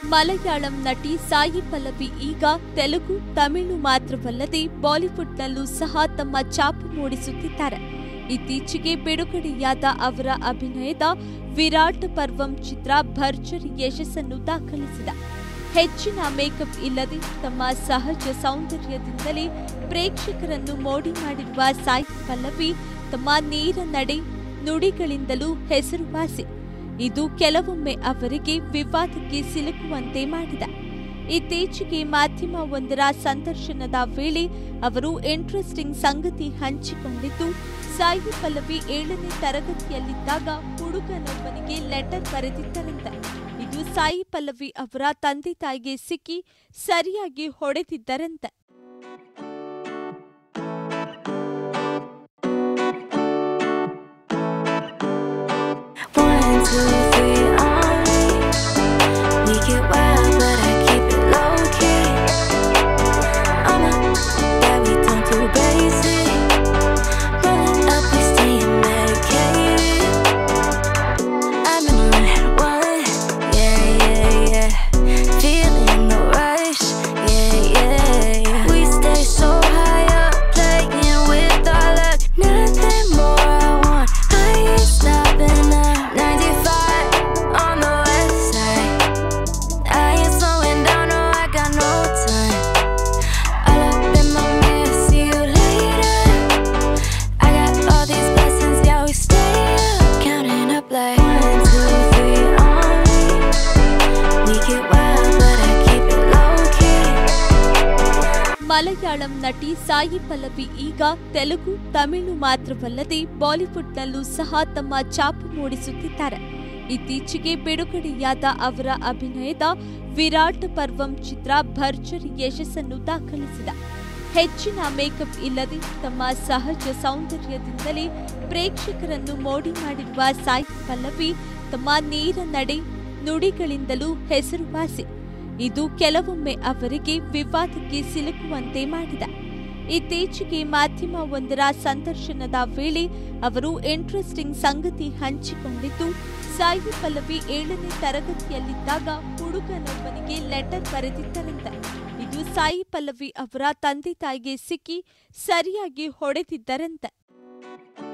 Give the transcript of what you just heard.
ಮಲಯಾಳಂ ನಟಿ ಸಾಯಿ ಪಲ್ಲವಿ ಈಗ ತೆಲುಗು ತಮಿಳು ಮಾತ್ರವಲ್ಲದೆ ಬಾಲಿವುಡ್ನಲ್ಲೂ ಸಹ ತಮ್ಮ ಛಾಪು ಮೂಡಿಸುತ್ತಿದ್ದಾರೆ ಇತ್ತೀಚೆಗೆ ಬಿಡುಗಡೆಯಾದ ಅವರ ಅಭಿನಯದ ವಿರಾಟ್ ಪರ್ವಂ ಚಿತ್ರ ಭರ್ಜರಿ ಯಶಸ್ಸನ್ನು ದಾಖಲಿಸಿದ ಹೆಚ್ಚಿನ ಮೇಕಪ್ ಇಲ್ಲದೆ ತಮ್ಮ ಸಹಜ ಸೌಂದರ್ಯದಿಂದಲೇ ಪ್ರೇಕ್ಷಕರನ್ನು ಮೋಡಿ ಮಾಡಿರುವ ಸಾಯಿ ಪಲ್ಲವಿ ತಮ್ಮ ನೇರ ನಡೆ ನುಡಿಗಳಿಂದಲೂ ಹೆಸರುವಾಸಿ ಇದು ಕೆಲವೊಮ್ಮೆ ಅವರಿಗೆ ವಿವಾದಕ್ಕೆ ಸಿಲುಕುವಂತೆ ಮಾಡಿದೆ ಇತ್ತೀಚೆಗೆ ಮಾಧ್ಯಮವೊಂದರ ಸಂದರ್ಶನದ ವೇಳೆ ಅವರು ಇಂಟ್ರೆಸ್ಟಿಂಗ್ ಸಂಗತಿ ಹಂಚಿಕೊಂಡಿದ್ದು ಸಾಯಿ ಪಲ್ಲವಿ ಏಳನೇ ತರಗತಿಯಲ್ಲಿದ್ದಾಗ ಹುಡುಗನೊಬ್ಬನಿಗೆ ಲೆಟರ್ ಬರೆದಿದ್ದರಂತೆ ಇದು ಸಾಯಿ ಪಲ್ಲವಿ ಅವರ ತಂದೆ ತಾಯಿಗೆ ಸಿಕ್ಕಿ ಸರಿಯಾಗಿ ಹೊಡೆದಿದ್ದರಂತೆ One, two, three on me. We get wild, but I keep it low key. I'm a that we don't do basic. Rolling up, we staying medicated. I'm in line one, yeah, yeah, yeah. Feeling the rush, yeah, yeah, yeah. We stay so high up, playing with our luck. Nothing more I want. I ain't stopping now. 95 on the west side. I ain't slowing down, no, I got no time. All up in my mirror, see you later. I got all these blessings, yeah, we stay up. Counting up like one, two, three on me. We get wild, but I keep it low key. Malayalam ನಟಿ ಸಾಯಿ ಪಲ್ಲವಿ ಈಗ ತೆಲುಗು ತಮಿಳು ಮಾತ್ರವಲ್ಲದೆ ಬಾಲಿವುಡ್ನಲ್ಲೂ ಸಹ ತಮ್ಮ ಛಾಪು ಮೂಡಿಸುತ್ತಿದ್ದಾರೆ ಇತ್ತೀಚೆಗೆ ಬಿಡುಗಡೆಯಾದ ಅವರ ಅಭಿನಯದ ವಿರಾಟ್ ಪರ್ವಂ ಚಿತ್ರ ಭರ್ಜರಿ ಯಶಸ್ಸನ್ನು ದಾಖಲಿಸಿದ ಹೆಚ್ಚಿನ ಮೇಕಪ್ ಇಲ್ಲದೆ ತಮ್ಮ ಸಹಜ ಸೌಂದರ್ಯದಿಂದಲೇ ಪ್ರೇಕ್ಷಕರನ್ನು ಮೋಡಿ ಮಾಡಿರುವ ಸಾಯಿ ಪಲ್ಲವಿ ತಮ್ಮ ನೇರ ನಡೆ ನುಡಿಗಳಿಂದಲೂ ಹೆಸರುವಾಸಿ ಇದು ಕೆಲವೊಮ್ಮೆ ಅವರಿಗೆ ವಿವಾದಕ್ಕೆ ಸಿಲುಕುವಂತೆ ಮಾಡಿದೆ ಇತ್ತೀಚೆಗೆ ಮಾಧ್ಯಮವೊಂದರ ಸಂದರ್ಶನದ ವೇಳೆ ಅವರು ಇಂಟ್ರೆಸ್ಟಿಂಗ್ ಸಂಗತಿ ಹಂಚಿಕೊಂಡಿದ್ದು ಸಾಯಿ ಪಲ್ಲವಿ ಏಳನೇ ತರಗತಿಯಲ್ಲಿದ್ದಾಗ ಹುಡುಗನೊಬ್ಬನಿಗೆ ಲೆಟರ್ ಬರೆದಿದ್ದರಂತೆ ಇದು ಸಾಯಿ ಪಲ್ಲವಿ ಅವರ ತಂದೆ ತಾಯಿಗೆ ಸಿಕ್ಕಿ ಸರಿಯಾಗಿ ಹೊಡೆದಿದ್ದರಂತೆ